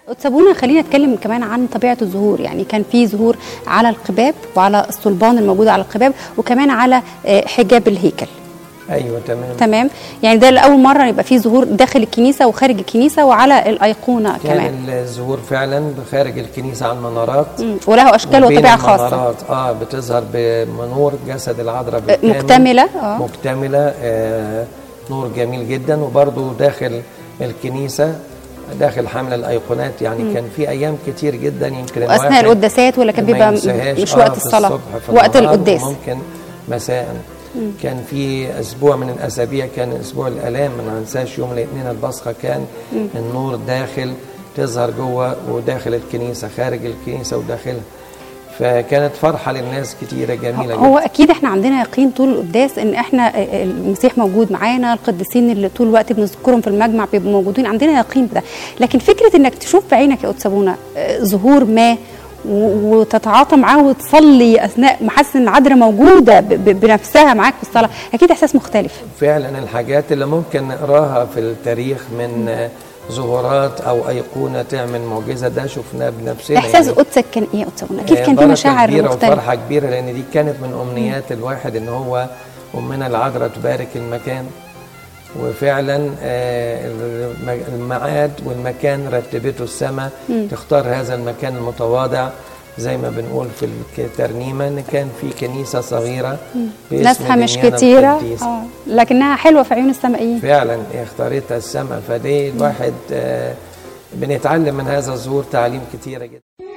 سابونا خلينا نتكلم كمان عن طبيعه الزهور يعني كان في زهور على القباب وعلى الصلبان الموجود على القباب وكمان على آه، حجاب الهيكل ايوه تمام تمام يعني ده لاول مره يبقى في ظهور داخل الكنيسه وخارج الكنيسه وعلى الايقونه كمان كان الظهور فعلا خارج الكنيسه على المنارات مم. وله اشكال وبين وطبيعه خاصه المنارات اه بتظهر بنور جسد العذراء بالكامل مكتمله اه مكتمله آه نور جميل جدا وبرضو داخل الكنيسه داخل حمل الايقونات يعني كان في ايام كتير جدا يمكن واثناء الواحد القداسات ولا كان ما بيبقى م- ينساهاش. مش آه، وقت في الصلاه الصبح في وقت النهار القداس وممكن مساء كان في اسبوع من الاسابيع كان اسبوع الالام ما ننساش يوم الاثنين البصخه كان النور داخل تظهر جوه وداخل الكنيسه خارج الكنيسه وداخلها فكانت فرحه للناس كتيره جميله هو جدا اكيد احنا عندنا يقين طول القداس ان احنا آه، المسيح موجود معانا القديسين اللي طول الوقت بنذكرهم في المجمع بيبقوا موجودين عندنا يقين بده لكن فكره انك تشوف بعينك يا قدس ابونا آه، ظهور ما و- وتتعاطى معاه وتصلي اثناء ما حاسس ان العذراء موجوده ب- ب- بنفسها معاك في الصلاه اكيد احساس مختلف فعلا الحاجات اللي ممكن نقراها في التاريخ من آه، ظهورات او ايقونه تعمل معجزه ده شفناه بنفسنا احساس يعني. قدسك كان ايه يا قدس ابونا اكيد آه، كان في بركة مشاعر كبيرة مختلفه وفرحة كبيرة لأن دي كانت من أمنيات الواحد إن هو أمنا العذراء تبارك المكان وفعلا آه، الم- الميعاد والمكان رتبته السماء تختار هذا المكان المتواضع زي ما بنقول في الترنيمة إن كان في كنيسة صغيرة باسم ناسها مش دميانة كتيره القديسة. اه لكنها حلوه في عيون السمائيين فعلا اختارتها السماء فدي الواحد آه، بنتعلم من هذا الظهور تعليم كتيرة جدا